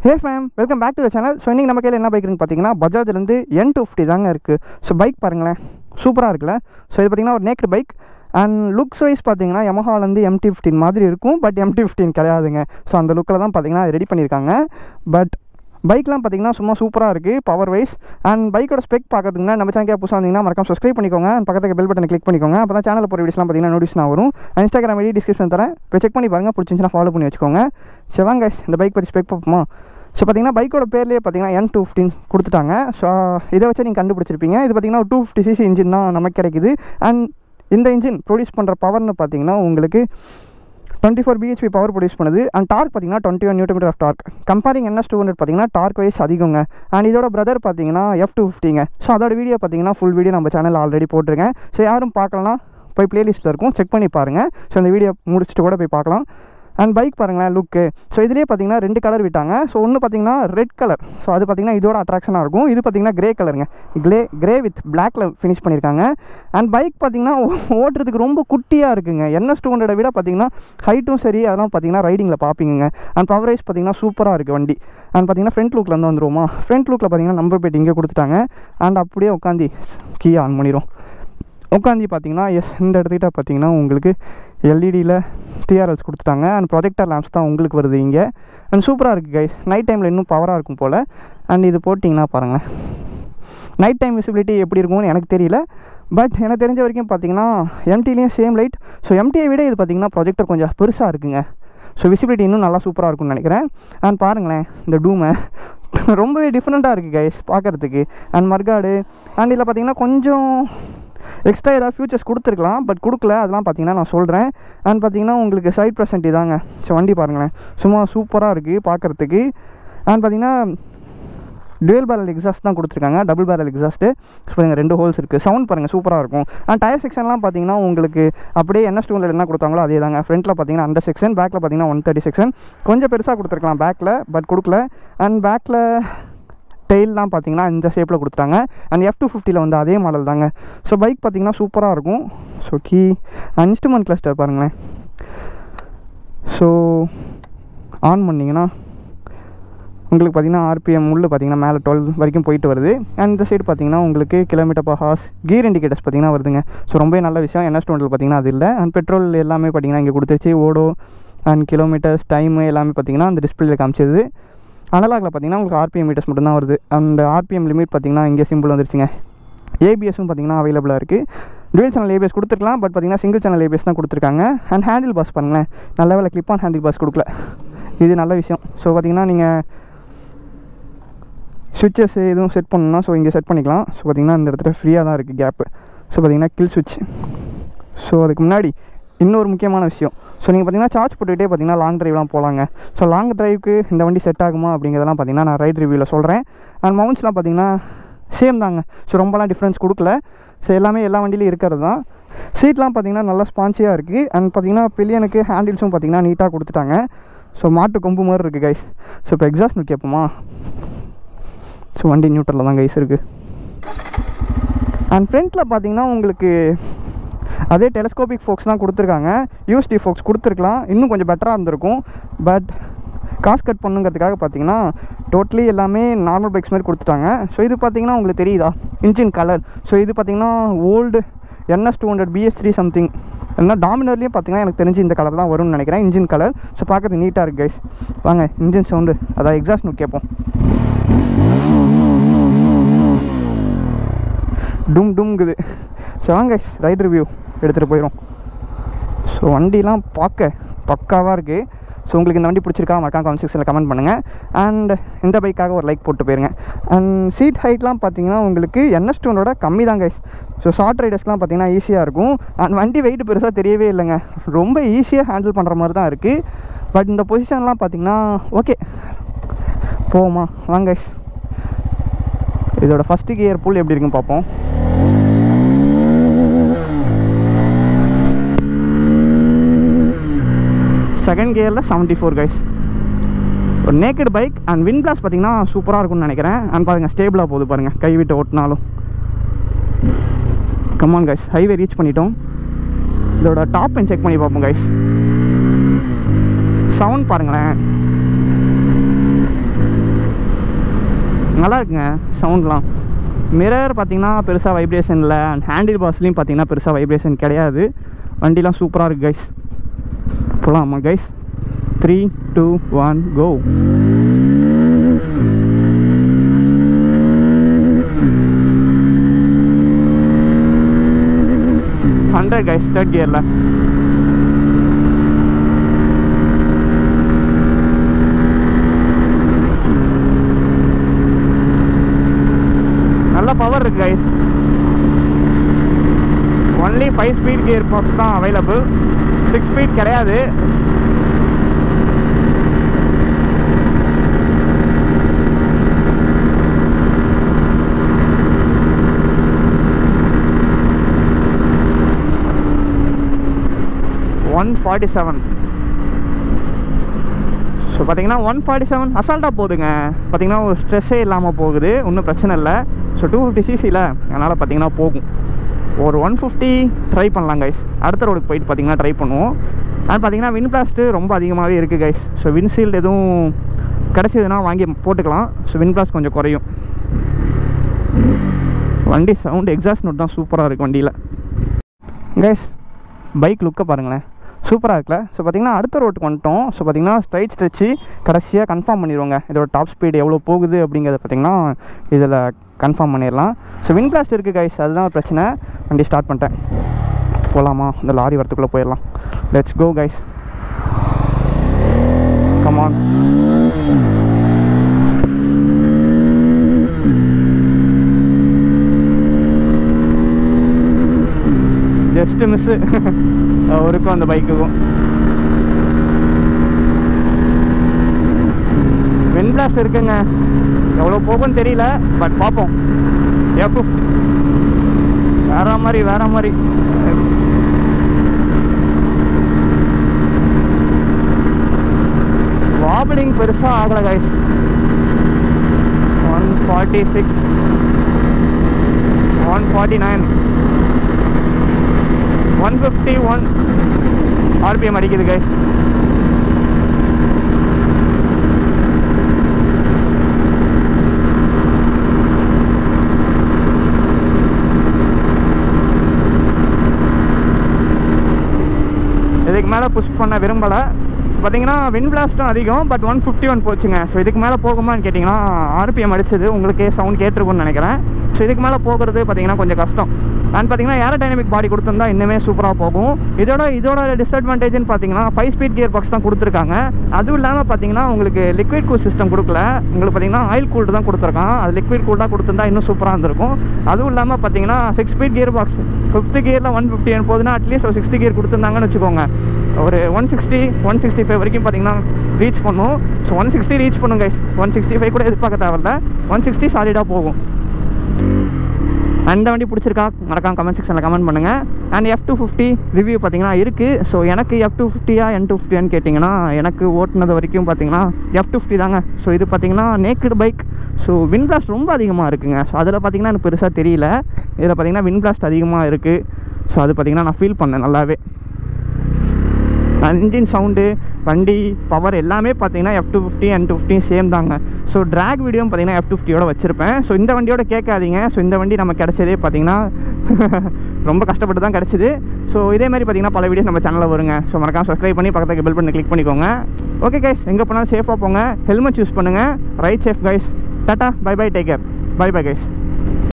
hey fam welcome back to the channel so இன்றைக்கி நம்ம கையில் என்ன பைக் இருக்குன்னு பார்த்தீங்கன்னா பஜாஜ்லேருந்து என் டூ ஃபிஃப்டி தாங்க இருக்குது ஸோ பைக் பாருங்களேன் சூப்பராக இருக்குல்ல ஸோ இது பார்த்தீங்கன்னா ஒரு naked bike and looks wise பார்த்தீங்கன்னா யமஹாலேருந்து எம்டி ஃபிஃப்டின் மாதிரி இருக்கும் பட் எம்டி ஃபிஃப்டின் கிடையாதுங்க ஸோ அந்த லுக்கில் தான் பார்த்தீங்கன்னா ரெடி பண்ணியிருக்காங்க பட் பைக்லாம் பார்த்தீங்கன்னா சும்மா சூப்பராக இருக்குது பவர் வைஸ் அண்ட் பைக்கோட ஸ்பெக் பார்க்கறதுக்குனா நம்ம சேனல் புதுசாக வந்தீங்கன்னா மறக்காம சப்ஸ்கிரைப் பண்ணிக்கோங்க and பக்கத்துக்கு பெல் பட்டனை கிளிக் பண்ணிக்கோங்க அப்போ தான் சேனலில் போகிற வீடியோஸ்லாம் பார்த்தீங்கன்னா நோட்டிஸ்லாம் வரும் இன்ஸ்டாகிராம் ஐடி டிஸ்கிரிப்ஷன் தரேன் இப்போ செக் பண்ணி பாருங்கள் பிடிச்சிருந்துச்சுன்னா ஃபாலோ பண்ணி வச்சுக்கோங்க சரி வாங்க guys, இந்த பைக் பற்றி ஸ்பெக் பார்ப்போமா ஸோ பார்த்தீங்கன்னா பைக்கோட பேர்லேயே பார்த்தீங்கன்னா என் டூ ஃபிஃப்டின் கொடுத்துட்டாங்க ஸோ இதை வச்சு நீங்கள் கண்டுபிடிச்சிருப்பீங்க இது பார்த்தீங்கன்னா ஒரு டூ ஃபிஃப்டி சிசி இன்ஜின் தான் நமக்கு கிடைக்குது அண்ட் இந்த இன்ஜின் ப்ரொடியூஸ் பண்ணுற பவர்னு பார்த்தீங்கன்னா உங்களுக்கு twenty four BHP power produce பண்ணுது அண்ட் டார்க் பார்த்தீங்கன்னா twenty one newton of torque comparing NS two hundred பார்த்தீங்கன்னா டார்க் வைஸ் அதிகங்க அண்ட் இதோட பிரதர் பார்த்தீங்கன்னா எஃப் டூ ஃபிஃப்டிங்க ஸோ அதோட வீடியோ பார்த்தீங்கன்னா ஃபுல் வீடியோ நம்ம சேனல் ஆல்ரெடி போட்டிருக்கேன் ஸோ யாரும் பார்க்கலனா போய் பிளேலிஸ்ட்டில் இருக்கும் செக் பண்ணி பாருங்கள் ஸோ இந்த வீடியோ முடிச்சுட்டு கூட போய் பார்க்கலாம் அண்ட் பைக் பாருங்களேன் லுக்கு ஸோ இதுலேயே பார்த்தீங்கன்னா ரெண்டு கலர் விட்டாங்க ஸோ ஒன்று பார்த்தீங்கன்னா ரெட் கலர் ஸோ அது பார்த்தீங்கன்னா இதோட அட்ராக்ஷனாக இருக்கும் இது பார்த்தீங்கன்னா கிரே கலருங்க கிரே கிரே வித் பிளாக்ல ஃபினிஷ் பண்ணியிருக்காங்க அண்ட் பைக் பார்த்தீங்கன்னா ஓட்டுறதுக்கு ரொம்ப குட்டியாக இருக்குங்க என்எஸ் டூ ஹண்ட்ரடை விட பார்த்தீங்கன்னா ஹைட்டும் சரி அதெல்லாம் பார்த்தீங்கன்னா ரைடிங்கில் பார்ப்பீங்க அண்ட் பவரேஜ் பார்த்தீங்கன்னா சூப்பராக இருக்குது வண்டி அண்ட் பார்த்தீங்கன்னா ஃப்ரண்ட் லுக்கில் வந்து வந்துருவோமா ஃப்ரண்ட் லுக்கில் பார்த்தீங்கன்னா நம்பர் பிளேட் இங்கே கொடுத்துட்டாங்க அண்ட் அப்படியே உட்காந்து கீ ஆன் பண்ணிடும் உட்காந்து பார்த்தீங்கன்னா எஸ் இந்த இடத்துக்கிட்ட பார்த்தீங்கன்னா உங்களுக்கு எல்இடியில் டிஆர்எல்ஸ் கொடுத்துட்டாங்க அண்ட் ப்ரொஜெக்டர் லேம்ப்ஸ் தான் உங்களுக்கு வருது இங்கே அண்ட் சூப்பராக இருக்குது கைஸ் நைட் டைமில் இன்னும் பவராக இருக்கும் போல் அண்ட் இது போட்டிங்கன்னா பாருங்கள் நைட் டைம் விசிபிலிட்டி எப்படி இருக்கும்னு எனக்கு தெரியல பட் எனக்கு தெரிஞ்ச வரைக்கும் பார்த்தீங்கன்னா எம்டிலையும் சேம் லைட் ஸோ எம்டியை விட இது பார்த்தீங்கன்னா ப்ரொஜெக்டர் கொஞ்சம் பெருசாக இருக்குங்க ஸோ விசிபிலிட்டி இன்னும் நல்லா சூப்பராக இருக்கும்னு நினைக்கிறேன் அண்ட் பாருங்களேன் இந்த டூமை ரொம்பவே டிஃப்ரெண்ட்டாக இருக்குது கைஸ் பார்க்குறதுக்கு அண்ட் மர்காடு அண்ட் இதில் பார்த்தீங்கன்னா கொஞ்சம் எக்ஸ்ட்ரா ஏதாவது ஃபியூச்சர்ஸ் கொடுத்துருக்கலாம் பட் கொடுக்கல அதெல்லாம் பார்த்தீங்கன்னா நான் சொல்கிறேன் அண்ட் பார்த்தீங்கன்னா உங்களுக்கு சைட் ப்ரெசன்ட் இதாங்க ஸோ வண்டி பாருங்களேன் சும்மா சூப்பராக இருக்குது பார்க்குறதுக்கு அண்ட் பார்த்தீங்கன்னா டுவெல் பேரல் எக்ஸாஸ்ட் தான் கொடுத்துருக்காங்க டபுள் பேரல் எக்ஸாஸ்ட்டு பாருங்கள் ரெண்டு ஹோல்ஸ் இருக்குது சவுண்ட் பாருங்கள் சூப்பராக இருக்கும் அண்ட் டயர் செக்ஷன்லாம் பார்த்தீங்கன்னா உங்களுக்கு அப்படியே என்ன ஸ்டூனில் என்ன கொடுத்தாங்களோ அதே தாங்க ஃப்ரண்ட்டில் பார்த்தீங்கன்னா அண்டர் செக்ஷன் பேக்கில் பார்த்தீங்கன்னா ஒன் தேர்ட்டி செக்ஷன் கொஞ்சம் பெருசாக கொடுத்துருக்கலாம் பேக்கில் பட் கொடுக்கல அண்ட் பேக்கில் டெயில்லாம் பார்த்தீங்கன்னா இந்த ஷேப்பில் கொடுத்துட்டாங்க அண்ட் எஃப் டூ ஃபிஃப்டியில் வந்து அதே மாடல் தாங்க ஸோ பைக் பார்த்தீங்கன்னா சூப்பராக இருக்கும் ஸோ கீ இன்ஸ்ட்ருமெண்ட் கிளஸ்டர் பாருங்களேன் ஸோ ஆன் பண்ணிங்கன்னா உங்களுக்கு பார்த்தீங்கன்னா ஆர்பிஎம் உள்ள பார்த்தீங்கன்னா மேலே டுவெல் வரைக்கும் போயிட்டு வருது அண்ட் இந்த சைடு பார்த்தீங்கன்னா உங்களுக்கு kilometre per hours gear indicators பார்த்தீங்கன்னா வருதுங்க ஸோ ரொம்ப நல்ல விஷயம் என்எஸ் டுவெண்ட்டில் பார்த்தீங்கன்னா அது இல்லை அண்ட் பெட்ரோல் எல்லாமே பார்த்தீங்கன்னா இங்கே கொடுத்துருச்சு ஓடோ அண்ட் கிலோமீட்டர்ஸ் டைமு எல்லாமே பார்த்தீங்கன்னா அந்த டிஸ்பிளேல காமிச்சது அனலாகில் பார்த்தீங்கன்னா உங்களுக்கு ஆர்பிஎம் மீட்டர்ஸ் மட்டும் தான் வருது அண்ட் ஆர்பிஎம் லிமிட் பார்த்தீங்கன்னா இங்கே சிம்பிள் வந்துருச்சுங்க ஏபிஎஸும் பார்த்தீங்கன்னா அவைலபிளாக இருக்குது டுவெல் சேனல் ஏபிஎஸ் கொடுத்துருக்கலாம் பட் பார்த்தீங்கன்னா சிங்கிள் சேனல் ஏபிஎஸ் தான் கொடுத்துருக்காங்க அண்ட் ஹேண்டில் பாஸ் பாருங்களேன் நல்ல வேலை கிளிப் ஆன் ஹேண்டில் பாஸ் கொடுக்கல இது நல்ல விஷயம் ஸோ பார்த்தீங்கன்னா நீங்கள் சுவிட்சஸ் எதுவும் செட் பண்ணணும்னா ஸோ இங்கே செட் பண்ணிக்கலாம் ஸோ பார்த்தீங்கன்னா இந்த இடத்துல ஃப்ரீயாக தான் இருக்குது கேப்பு ஸோ பார்த்தீங்கன்னா கில் சுவிட்ச் ஸோ அதுக்கு முன்னாடி இன்னொரு முக்கியமான விஷயம் ஸோ நீங்கள் பார்த்தீங்கன்னா சார்ஜ் போட்டுக்கிட்டே பார்த்தீங்கன்னா லாங் டிரைவ்லாம் போகலாங்க ஸோ லாங் டிரைவுக்கு இந்த வண்டி செட் ஆகுமா அப்படிங்கிறதெல்லாம் பார்த்தீங்கன்னா நான் ரைட் ரிவ்யூவில் சொல்கிறேன் அண்ட் மவுண்ட்ஸ்லாம் பார்த்தீங்கன்னா சேம் தாங்க ஸோ ரொம்பலாம் டிஃப்ரென்ஸ் கொடுக்கல ஸோ எல்லாமே எல்லா வண்டியிலையும் இருக்கிறது தான் சீட்லாம் பார்த்தீங்கன்னா நல்லா ஸ்பான்ச்சியாக இருக்குது அண்ட் பார்த்தீங்கன்னா பில்லியனுக்கு ஹேண்டில்ஸும் பார்த்தீங்கன்னா நீட்டாக கொடுத்துட்டாங்க ஸோ மாட்டு கொம்பு மாதிரி இருக்குது கைஸ் ஸோ இப்போ எக்ஸாஸ்ட் கேட்போமா ஸோ வண்டி நியூட்ரலில் தான் கைஸ் இருக்குது அண்ட் ஃப்ரண்ட்டில் பார்த்தீங்கன்னா உங்களுக்கு அதே டெலஸ்கோபிக் ஃபோக்ஸ் தான் கொடுத்துருக்காங்க யூஎஸ்டி ஃபோக்ஸ் கொடுத்துருக்கலாம் இன்னும் கொஞ்சம் பெட்டராக இருந்திருக்கும் பட் காசு கட் பண்ணுங்கிறதுக்காக பார்த்தீங்கன்னா டோட்டலி எல்லாமே நார்மல் பைக்ஸ் மாதிரி கொடுத்துட்டாங்க ஸோ இது பார்த்தீங்கன்னா உங்களுக்கு தெரியுதா இன்ஜின் கலர் ஸோ இது பார்த்தீங்கன்னா old NS two hundred BS three something இல்லைனா டாமினர்லேயும் பார்த்தீங்கன்னா எனக்கு தெரிஞ்சு இந்த கலர் தான் வரும்னு நினைக்கிறேன் இன்ஜின் கலர் ஸோ பார்க்கறது நீட்டாக இருக்குது கைஸ் வாங்க இன்ஜின் சவுண்டு அதான் எக்ஸாஸ்ட் கேட்போம் டும் டும்ங்குது ஸோ வாங்க ரைட் ரிவ்யூ எடுத்துகிட்டு போயிடும் ஸோ வண்டிலாம் பார்க்க பக்காவாக இருக்குது ஸோ உங்களுக்கு இந்த வண்டி பிடிச்சிருக்கா மறக்காம கமெண்ட் செக்ஷனில் கமெண்ட் பண்ணுங்கள் அண்ட் இந்த பைக்காக ஒரு லைக் போட்டு போயிருங்க அண்ட் சீட் ஹைட்லாம் பார்த்தீங்கன்னா உங்களுக்கு என்எஸ் டூனோட கம்மி தான் கைஸ் ஸோ ஷார்ட் ரைடர்ஸ்லாம் பார்த்தீங்கன்னா ஈஸியாக இருக்கும் அண்ட் வண்டி வெயிட் பெருசாக தெரியவே இல்லைங்க ரொம்ப ஈஸியாக ஹேண்டில் பண்ணுற மாதிரி தான் இருக்குது பட் இந்த பொசிஷன்லாம் பார்த்தீங்கன்னா ஓகே போவோமா வாங்க கைஸ் இதோட ஃபஸ்ட்டு கியர் புல் எப்படி இருக்குன்னு பார்ப்போம் செகண்ட் கியரில் செவன்ட்டி ஃபோர் கைஸ் ஒரு naked bike and wind glass பார்த்தீங்கன்னா சூப்பராக இருக்கும்னு நினைக்கிறேன் அண்ட் பாருங்கள் ஸ்டேபிளாக போகுது பாருங்கள் கை விட்டு ஓட்டினாலும் கமான் கைஸ் ஹைவே ரீச் பண்ணிட்டோம் இதோட டாப் செக் பண்ணி பார்ப்போம் கைஸ் சவுண்ட் பாருங்களேன் நல்லா இருக்குங்க சவுண்ட்லாம் மிரர் பார்த்தீங்கன்னா பெருசாக வைப்ரேஷன் இல்லை அண்ட் ஹேண்டில் பாஸ்லேயும் பார்த்தீங்கன்னா பெருசாக வைப்ரேஷன் கிடையாது வண்டிலாம் சூப்பராக இருக்குது கைஸ் போகலாமா guys three two one go hundred guys third கியரில் நல்ல பவர் இருக்கு guys only five speed gear box தான் அவைலபிள் சிக்ஸ் ஸ்பீட் கிடையாது ஒன் ஃபார்ட்டி செவன் ஸோ பார்த்தீங்கன்னா ஒன் ஃபார்ட்டி செவன் அசால்ட்டாக போகுதுங்க பார்த்தீங்கன்னா ஒரு ஸ்ட்ரெஸ்ஸே இல்லாமல் போகுது ஒன்றும் பிரச்சனை இல்லை ஸோ டூ ஃபிஃப்டி சிசியில் அதனால் பார்த்தீங்கன்னா போகும் ஒரு ஒன் ஃபிஃப்டி ட்ரை பண்ணலாம் கைஸ் அடுத்த ரோடுக்கு போயிட்டு பார்த்தீங்கன்னா ட்ரை பண்ணுவோம் அது பார்த்தீங்கன்னா வின் பிளாஸ்ட்டு ரொம்ப அதிகமாகவே இருக்குது கைஸ் ஸோ வின்சீல்டு எதுவும் கிடச்சிதுன்னா வாங்கி போட்டுக்கலாம் ஸோ வின் பிளாஸ்ட் கொஞ்சம் குறையும் வண்டி சவுண்டு எக்ஸாஸ்ட் நோட் தான் சூப்பராக இருக்குது வண்டியில் கைஸ் பைக் லுக்கை பாருங்களேன் சூப்பராக இருக்குல்ல ஸோ பார்த்தீங்கன்னா அடுத்த ரோட்டுக்கு வந்துட்டோம் ஸோ பார்த்தீங்கன்னா ஸ்ட்ரைட் ஸ்ட்ரெச்சு கடைசியாக கன்ஃபார்ம் பண்ணிடுவோங்க இதோட டாப் ஸ்பீடு எவ்வளோ போகுது அப்படிங்கிறத பார்த்தீங்கன்னா இதில் கன்ஃபார்ம் பண்ணிடலாம் ஸோ வின் பிளாஸ்ட் இருக்குது கைஸ் அதுதான் ஒரு பிரச்சனை வண்டி ஸ்டார்ட் பண்ணிட்டேன் போகலாமா இந்த லாரி வரத்துக்குள்ளே போயிடலாம் let's go guys come on just miss அவருக்கும் அந்த பைக்குக்கும் வின் பிளாஸ்ட் இருக்குங்க எவ்வளோ போகும்னு தெரியல பட் பார்ப்போம் எஃப் வேற மாதிரி வேற மாதிரி வாபிளிங் பெருசாக ஆகலை guys one forty six one forty nine one fifty one RPM அடிக்குது கைஸ் இதுக்கு மேலே புஷ் பண்ண விரும்பலை ஸோ பார்த்தீங்கன்னா வின் பிளாஸ்ட்டும் அதிகம் பட் ஒன் ஃபிஃப்டி ஒன் போச்சுங்க ஸோ இதுக்கு மேலே போகுமான்னு கேட்டிங்கன்னா ஆர்பிஎம் அடிச்சது உங்களுக்கே சவுண்ட் கேட்டிருக்கும்னு நினைக்கிறேன் ஸோ இதுக்கு மேலே போகிறது பார்த்தீங்கன்னா கொஞ்சம் கஷ்டம் அண்ட் பார்த்தீங்கன்னா ஏரோடைனமிக் பாடி கொடுத்துருந்தா இன்னுமே சூப்பராக போகும் இதோட இதோட டிஸ்அட்வான்டேஜ்னு பார்த்தீங்கன்னா ஃபைவ் ஸ்பீட் கியர் பாக்ஸ் தான் கொடுத்துருக்காங்க அதுவும் இல்லாமல் பார்த்தீங்கன்னா உங்களுக்கு லிக்விட் கூல் சிஸ்டம் கொடுக்கல உங்களுக்கு பார்த்தீங்கன்னா ஆயில் கூல்டு தான் கொடுத்துருக்கான் அது லிக்விட் கூல்டாக கொடுத்துருந்தா இன்னும் சூப்பராக இருந்திருக்கும் அதுவும் இல்லாமல் பார்த்தீங்கன்னா six speed gear box fifth கியரில் ஒன் ஃபிஃப்டி போகுதுன்னா அட்லீஸ்ட் ஒரு சிக்ஸ்டி கியர் கொடுத்துருந்தாங்கன்னு வச்சுக்கோங்க ஒரு one sixty one sixty five வரைக்கும் பார்த்தீங்கன்னா ரீச் பண்ணும் ஸோ ஒன் சிக்ஸ்டி ரீச் பண்ணும் கைஸ் ஒன் சிக்ஸ்டி ஃபைவ் கூட எதிர்பார்க்க தேவையில்ல ஒன் சிக்ஸ்டி சாலிடாக போகும் அந்த வண்டி பிடிச்சிருக்கா மறக்காம கமெண்ட் செக்ஷனில் கமெண்ட் பண்ணுங்கள் and F two fifty review பார்த்தீங்கன்னா இருக்குது ஸோ எனக்கு எஃப் டூ ஃபிஃப்டியா என் டூ ஃபிஃப்டியான்னு கேட்டிங்கன்னா எனக்கு ஓட்டுனது வரைக்கும் பார்த்தீங்கன்னா எஃப் டூ ஃபிஃப்டி தாங்க ஸோ இது பார்த்தீங்கன்னா naked bike so wind blast ரொம்ப அதிகமாக இருக்குங்க ஸோ அதில் பார்த்தீங்கன்னா எனக்கு பெருசாக தெரியல இதில் பார்த்தீங்கன்னா வின் பிளாஸ்ட் அதிகமாக இருக்குது ஸோ அது பார்த்தீங்கன்னா நான் ஃபீல் பண்ணேன் நல்லாவே இன்ஜின் சவுண்டு வண்டி பவர் எல்லாமே பார்த்தீங்கன்னா F two fifty N two fifty same தாங்க ஸோ ட்ராக் வீடியோவும் பார்த்தீங்கன்னா எஃப் டூ ஃபிஃப்டியோட வச்சிருப்பேன் ஸோ இந்த வண்டியோட கேட்காதீங்க ஸோ இந்த வண்டி நம்ம கிடச்சதே பார்த்தீங்கன்னா ரொம்ப கஷ்டப்பட்டு தான் கிடச்சிது ஸோ இதே மாதிரி பார்த்தீங்கன்னா பல வீடியோஸ் நம்ம சேனலில் வருங்க ஸோ மறக்காம சப்ஸ்கிரைப் பண்ணி பக்கத்துக்கு பெல் பண்ணி கிளிக் பண்ணிக்கோங்க ஓகே கைஸ் எங்கே போனாலும் சேஃபாக போங்க ஹெல்மெட் யூஸ் பண்ணுங்கள் ride safe guys tata bye bye take care bye bye guys